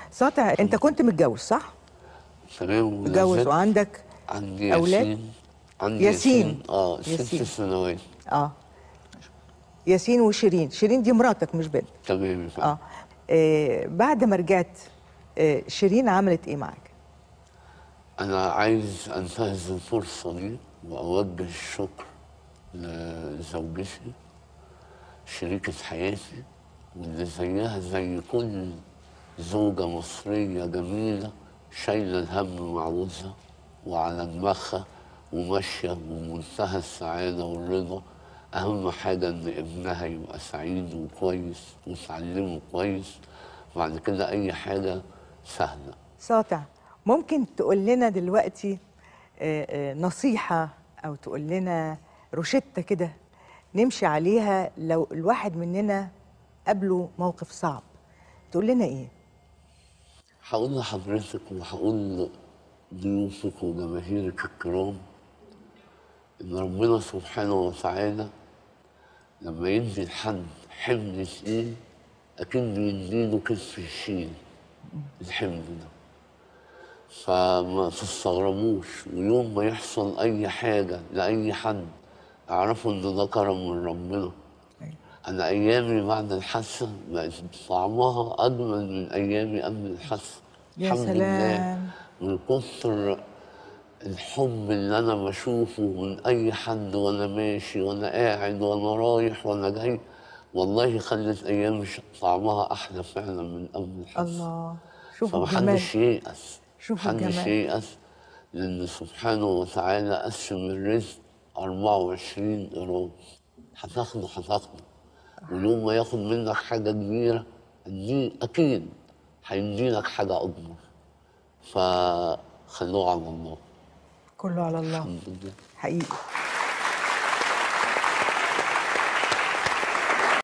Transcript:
ساطع انت كنت متجوز صح تمام متجوز ولازلت وعندك عندي أولاد؟ ياسين عندي ياسين. ياسين اه ست ياسين. سنوات اه ياسين وشيرين شيرين دي مراتك مش بنت تمام يا فندم. اه, آه بعد ما رجعت آه شيرين عملت ايه معاك أنا عايز أنتهز الفرصة دي وأوجه الشكر لزوجتي شريكة حياتي واللي زيها زي كل زوجة مصرية جميلة شايلة الهم مع جوزها وعلى دماغها وماشية بمنتهى السعادة والرضا أهم حاجة إن ابنها يبقى سعيد وكويس وتعلمه كويس بعد كده أي حاجة سهلة ساطع ممكن تقول لنا دلوقتي آه، آه، نصيحة أو تقول لنا روشتة كده نمشي عليها لو الواحد مننا قابله موقف صعب تقول لنا إيه؟ هقول لحضرتك وهقول لضيوفك وجماهيرك الكرام إن ربنا سبحانه وتعالى لما يدي لحد حمل تقيل أكيد بيديله كتف يشيل الحمل ده فما تستغربوش ويوم ما يحصل أي حاجة لأي حد اعرفوا إن ده كرم من ربنا أنا أيامي بعد الحادثة بقت طعمها أجمل من أيامي قبل الحادثة يا سلام. من كتر الحب اللي أنا بشوفه من أي حد وأنا ماشي وأنا قاعد وأنا رايح وأنا جاي والله خلت أيامي ش- طعمها أحلى فعلا من قبل الحادثة الله شوفوا الجمال فمحدش ييأس شوفوا محدش الجمال. ييأس لأن سبحانه وتعالى قسم الرزق 24 قيراط هتاخده هتاخده ويوم ما ياخد منك حاجة كبيرة دي أكيد هيديلك حاجة أكبر فخلوه على الله كله على الله الحمد لله حقيقي